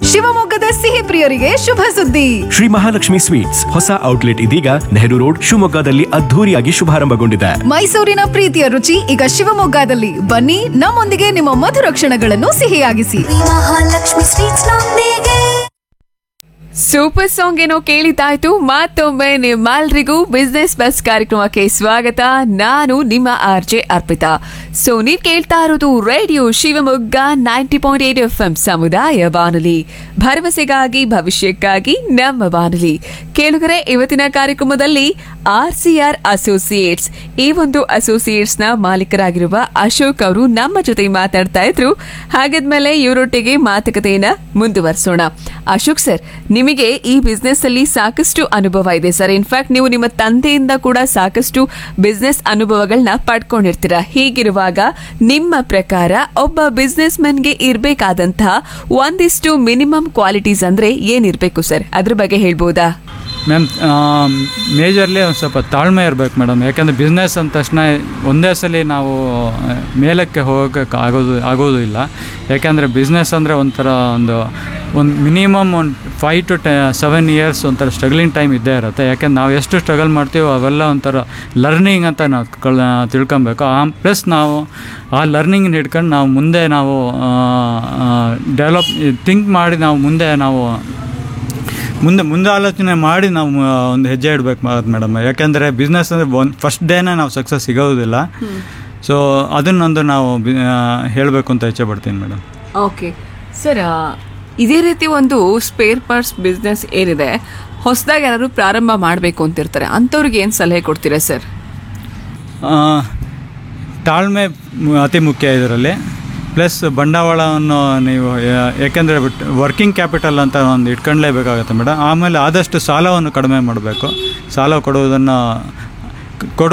ಶಿವಮೊಗ್ಗದ ಸಿಹಿ ಪ್ರಿಯರಿಗೆ ಶುಭ ಸುದ್ದಿ ಶ್ರೀ ಮಹಾಲಕ್ಷ್ಮಿ ಸ್ವೀಟ್ಸ್ ಹೊಸ ಔಟ್ಲೆಟ್ ಇದೀಗ ನೆಹರು ರೋಡ್ ಶಿವಮೊಗ್ಗದಲ್ಲಿ ಅದ್ಧೂರಿಯಾಗಿ ಶುಭಾರಂಭಗೊಂಡಿದೆ ಮೈಸೂರಿನ ಪ್ರೀತಿಯ ರುಚಿ ಈಗ ಶಿವಮೊಗ್ಗದಲ್ಲಿ ಬನ್ನಿ ನಮ್ಮೊಂದಿಗೆ ನಿಮ್ಮ ಮಧುರ ಕ್ಷಣಗಳನ್ನು ಸಿಹಿಯಾಗಿಸಿ ಮಹಾಲಕ್ಷ್ಮಿ ಸ್ವೀಟ್ಸ್ ನೊಂದಿಗೆ ಸೂಪರ್ ಸಾಂಗ್ ಏನೋ ಕೇಳಿತಾಯ್ತು ಮತ್ತೊಮ್ಮೆ ನಿಮ್ಮೆಲ್ರಿಗೂ ಬಿಸ್ನೆಸ್ ಬಸ್ ಕಾರ್ಯಕ್ರಮಕ್ಕೆ ಸ್ವಾಗತ ನಾನು ನಿಮ್ಮ ಆರ್ ಜೆ ಅರ್ಪಿತಾ ಸೊ ನೀವ್ ಕೇಳ್ತಾ ಇರೋದು radio Shivamogga ninety point eight F M ಸಮುದಾಯ ಬಾನುಲಿ ಭರವಸೆಗಾಗಿ ಭವಿಷ್ಯಕ್ಕಾಗಿ ನಮ್ಮ ಬಾನುಲಿ ಕೇಳುಗರೆ ಇವತ್ತಿನ ಕಾರ್ಯಕ್ರಮದಲ್ಲಿ ಆರ್ ಸಿ ಆರ್ ಅಸೋಸಿಯೇಟ್ಸ್ ಈ ಒಂದು ಅಸೋಸಿಯೇಟ್ಸ್ ನ ಮಾಲೀಕರಾಗಿರುವ ಅಶೋಕ್ ಅವರು ನಮ್ಮ ಜೊತೆ ಮಾತಾಡ್ತಾ ಇದ್ರು ಹಾಗಾದ್ಮೇಲೆ ಇವರೊಟ್ಟಿಗೆ ಮಾತುಕತೆಯನ್ನ ಮುಂದುವರಿಸೋಣ ಅಶೋಕ್ ಸರ್ ನಿಮಗೆ ಈ ಬಿಸ್ನೆಸ್ ಅಲ್ಲಿ ಸಾಕಷ್ಟು ಅನುಭವ ಇದೆ ಸರ್ ಇನ್ಫ್ಯಾಕ್ಟ್ ನೀವು ನಿಮ್ಮ ತಂದೆಯಿಂದ ಕೂಡ ಸಾಕಷ್ಟು ಬಿಸ್ನೆಸ್ ಅನುಭವಗಳನ್ನ ಪಡ್ಕೊಂಡಿರ್ತೀರಾ ಹೀಗಿರುವಾಗ ನಿಮ್ಮ ಪ್ರಕಾರ ಒಬ್ಬ ಬಿಸ್ನೆಸ್ ಗೆ ಇರಬೇಕಾದಂತಹ ಒಂದಿಷ್ಟು ಮಿನಿಮಮ್ ಕ್ವಾಲಿಟೀಸ್ ಅಂದ್ರೆ ಏನಿರ್ಬೇಕು ಸರ್ ಅದ್ರ ಬಗ್ಗೆ ಹೇಳ್ಬೋದಾ ಮ್ಯಾಮ್ ಮೇಜರ್ಲಿ ಒಂದು ಸ್ವಲ್ಪ ತಾಳ್ಮೆ ಇರಬೇಕು ಮೇಡಮ್ ಯಾಕಂದರೆ ಬಿಸ್ನೆಸ್ ಅಂದ ತಕ್ಷಣ ಒಂದೇ ಸಲ ನಾವು ಆ, ಮೇಲಕ್ಕೆ ಹೋಗೋಕ್ಕೆ ಆಗೋದು ಆಗೋದು ಇಲ್ಲ ಯಾಕೆಂದರೆ ಬಿಸ್ನೆಸ್ ಅಂದರೆ ಒಂಥರ ಒಂದು ಒಂದು ಮಿನಿಮಮ್ ಒಂದು five to ten seven years ಒಂಥರ ಸ್ಟ್ರಗ್ಲಿಂಗ್ ಟೈಮ್ ಇದ್ದೇ ಇರುತ್ತೆ ಯಾಕೆಂದ್ರೆ ನಾವು ಎಷ್ಟು ಸ್ಟ್ರಗಲ್ ಮಾಡ್ತೀವೋ ಅವೆಲ್ಲ ಒಂಥರ ಲರ್ನಿಂಗ್ ಅಂತ ನಾವು ಕಳ್ ತಿಳ್ಕೊಬೇಕು ಆ ಪ್ಲಸ್ ನಾವು ಆ ಲರ್ನಿಂಗ್ ಹಿಡ್ಕೊಂಡು ನಾವು ಮುಂದೆ ನಾವು ಡೆವಲಪ್ ಥಿಂಕ್ ಮಾಡಿ ನಾವು ಮುಂದೆ ನಾವು ಮುಂದೆ ಮುಂದೆ ಆಲೋಚನೆ ಮಾಡಿ ನಾವು ಆ, ಒಂದು ಹೆಜ್ಜೆ ಇಡಬೇಕು ಮೇಡಮ್ ಯಾಕೆಂದರೆ ಬಿಸ್ನೆಸ್ ಅಂದರೆ ಒಂದು ಫಸ್ಟ್ ಡೇನೇ ನಾವು ಸಕ್ಸಸ್ ಸಿಗೋದಿಲ್ಲ ಸೊ ಅದನ್ನೊಂದು ನಾವು ಹೇಳಬೇಕು ಅಂತ ಇಚ್ಛೆ ಪಡ್ತೀನಿ ಮೇಡಮ್ ಓಕೆ ಸರ್ ಇದೇ ರೀತಿ ಒಂದು ಸ್ಪೇರ್ ಪಾರ್ಟ್ಸ್ ಬಿಸ್ನೆಸ್ ಏನಿದೆ ಹೊಸದಾಗಿ ಯಾರು ಪ್ರಾರಂಭ ಮಾಡಬೇಕು ಅಂತಿರ್ತಾರೆ ಅಂಥವ್ರಿಗೆ ಏನು ಸಲಹೆ ಕೊಡ್ತೀರಾ ಸರ್ ತಾಳ್ಮೆ ಮು- ಅತಿ ಮುಖ್ಯ ಇದರಲ್ಲಿ ಪ್ಲಸ್ ಬಂಡವಾಳವನ್ನು ನೀವು ಯಾ- ಯಾಕೆಂದರೆ ವರ್ಕಿಂಗ್ ಕ್ಯಾಪಿಟಲ್ ಅಂತ ಒಂದು ಇಟ್ಕೊಳ್ಳೇಬೇಕಾಗುತ್ತೆ ಮೇಡಮ್ ಆಮೇಲೆ ಆದಷ್ಟು ಸಾಲವನ್ನು ಕಡಿಮೆ ಮಾಡಬೇಕು ಸಾಲ ಕೊಡುವುದನ್ನು ಕೊಡು